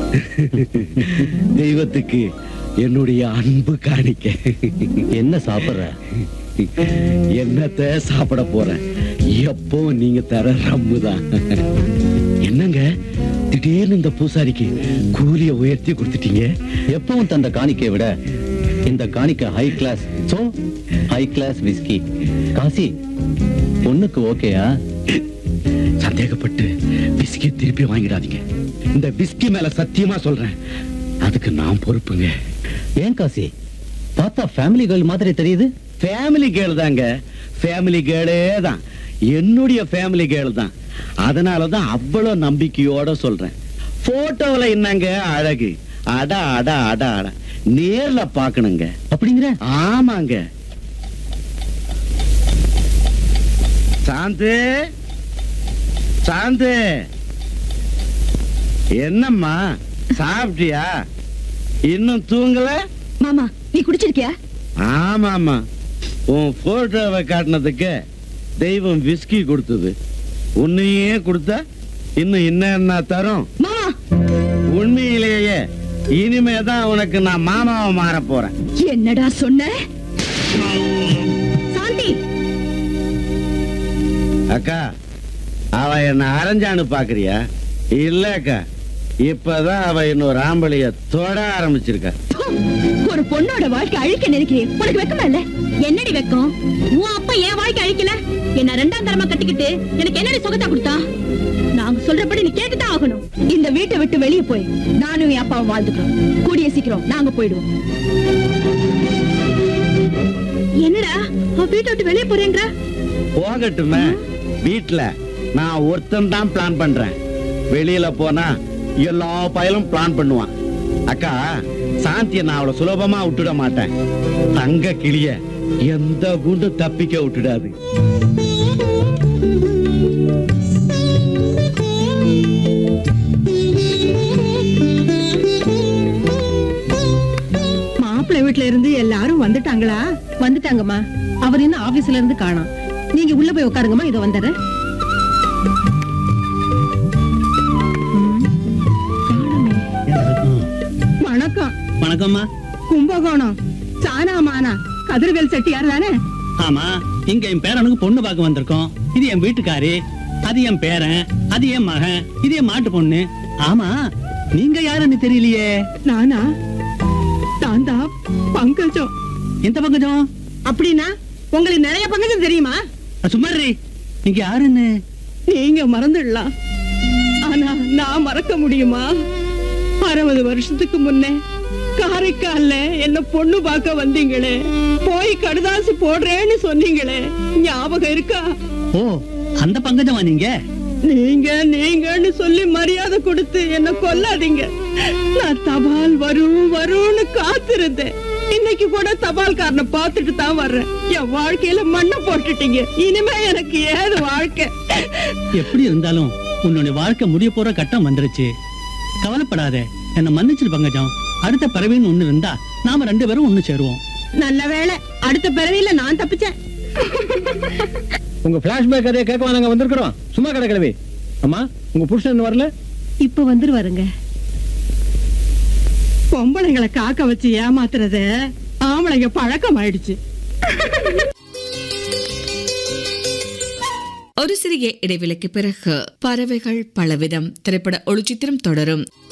தெய்வத்துக்கு என்னுடைய அன்பு காணிக்க என்ன சாப்பிடுற என்னத்த சாப்பிட போறேன் எப்போ நீங்க தர ரம்மு தான் என்னங்க திடீர்னு இந்த பூசாரிக்கு கூலிய உயர்த்தி கொடுத்துட்டீங்க எப்பவும் தந்த காணிக்கையை விட இந்த காணிக்கை high class so high class whisky காசி பொண்ணுக்கு ஓகேயா சந்தேகப்பட்டு விஸ்கி திருப்பி வாங்கிடாதீங்க இந்த விஸ்கி மேல சத்தியமா சொல்றேன் அதுக்கு நான் பொறுப்புங்க ஏன் காசி பார்த்தா ஃபேமிலி கேர்ள் மாதிரி தெரியுது ஃபேமிலி கேர்ள் தாங்க ஃபேமிலி கேர்ளே தான் என்னுடைய ஃபேமிலி கேர்ள் தான் அதனால தான் அவ்வளவு நம்பிக்கையோட சொல்றேன் போட்டோல என்னங்க அழகு அட அட அட அட நேர்ல பார்க்கணுங்க அப்படிங்கிற ஆமாங்க சாந்து சாந்து என்னம்மா சாப்பிட்டியா இன்னும் தூங்கல மாமா நீ குடிச்சிருக்கியா ஆமாமா உன் போட்டோவை காட்டினதுக்கு தெய்வம் விஸ்கி கொடுத்தது உன்னையே கொடுத்தா இன்னும் என்ன என்ன தரும் மாமா உண்மையிலேயே இனிமே தான் உனக்கு நான் மாமாவை மாற போறேன் என்னடா சொன்ன சாந்தி அக்கா அவ என்ன அரைஞ்சான்னு பாக்குறியா இல்ல அக்கா இப்பதான் அவ இன்னொரு ஆம்பளைய தொட ஆரம்பிச்சிருக்கா ப்பு! ஒரு பொண்ணோட வாழ்க்கை அழிக்க நினைக்கிறேன் உனக்கு வெக்கமா இல்ல என்னடி வெக்கம் உன் அப்பா என் வாழ்க்கை அழிக்கல என்ன ரெண்டாம் தரமா கட்டிக்கிட்டு எனக்கு என்னடி சுகத்தை கொடுத்தா நாங்க சொல்றபடி நீ கேட்டுதான் ஆகணும் இந்த வீட்டை விட்டு வெளியே போய் நானும் என் அப்பாவும் வாழ்ந்துக்கிறோம் கூடிய சீக்கிரம் நாங்க போயிடுவோம் என்னடா அவன் வீட்டை விட்டு வெளியே போறேங்கிற போகட்டுமே வீட்டுல நான் ஒருத்தன் தான் பிளான் பண்றேன் வெளியில போனா எல்லா பயலும் பிளான் பண்ணுவான் அக்கா சாந்திய நான் அவளை சுலபமா விட்டுட மாட்டேன் தங்க கிளிய எந்த குண்டு தப்பிக்க விட்டுடாது மாப்பிள்ளை வீட்ல இருந்து எல்லாரும் வந்துட்டாங்களா வந்துட்டாங்கம்மா அவர் இன்னும் ஆபீஸ்ல இருந்து காணோம் நீங்க உள்ள போய் உட்காருங்கம்மா இதோ வந்துடுறேன் ம், காணோமே. வணக்கம் வணக்கம்மா கும்பகோணம் சானா மானா கதிர்வேல் செட்டியார் தானே ஆமா இங்க என் பேரனுக்கு பொண்ணு பார்க்க வந்திருக்கோம் இது என் வீட்டுக்காரி அது என் பேரன் அது என் மகன் இது என் மாட்டு பொண்ணு ஆமா நீங்க யாருன்னு தெரியலையே நானா நான் தான் பங்கஜம் எந்த பக்கஜம் அப்படின்னா உங்களுக்கு நிறைய பங்கஜம் தெரியுமா சும்மாரி நீங்க யாருன்னு நீங்க மறந்துடலாம் ஆனா நான் மறக்க முடியுமா அறுபது வருஷத்துக்கு முன்னே காரைக்கால்ல என்ன பொண்ணு பார்க்க வந்தீங்களே போய் கடுதாசி போடுறேன்னு சொன்னீங்களே ஞாபகம் இருக்கா ஓ அந்த பங்கஜமா நீங்க நீங்க நீங்கன்னு சொல்லி மரியாதை கொடுத்து என்ன கொல்லாதீங்க நான் தபால் வரும் வரும்னு காத்திருந்தேன் இன்னைக்கு கூட தபால்காரனை பார்த்துட்டு தான் வர்றேன் என் வாழ்க்கையில மண்ணை போட்டுட்டீங்க இனிமே எனக்கு ஏது வாழ்க்கை எப்படி இருந்தாலும் உன்னுடைய வாழ்க்கை முடிய போற கட்டம் வந்துருச்சு கவலைப்படாத என்ன மன்னிச்சிரு பங்கஜம் அடுத்த பிறவின்னு ஒண்ணு இருந்தா நாம ரெண்டு பேரும் ஒண்ணு சேருவோம் நல்ல வேளை அடுத்த பிறவியில நான் தப்பிச்சேன் உங்க பிளாஷ்பேக் கதையை கேட்க நாங்க வந்திருக்கிறோம் சும்மா கடை கிளவி அம்மா உங்க புருஷன் இன்னும் வரல இப்ப வந்துருவாருங்க பொம்பளைங்களை காக்க வச்சு ஏமாத்துறது ஆம்பளைங்க பழக்கம் ஆயிடுச்சு ஒரு சிறிய இடைவெளிக்கு பிறகு பறவைகள் பலவிதம் திரைப்பட ஒளிச்சித்திரம் தொடரும்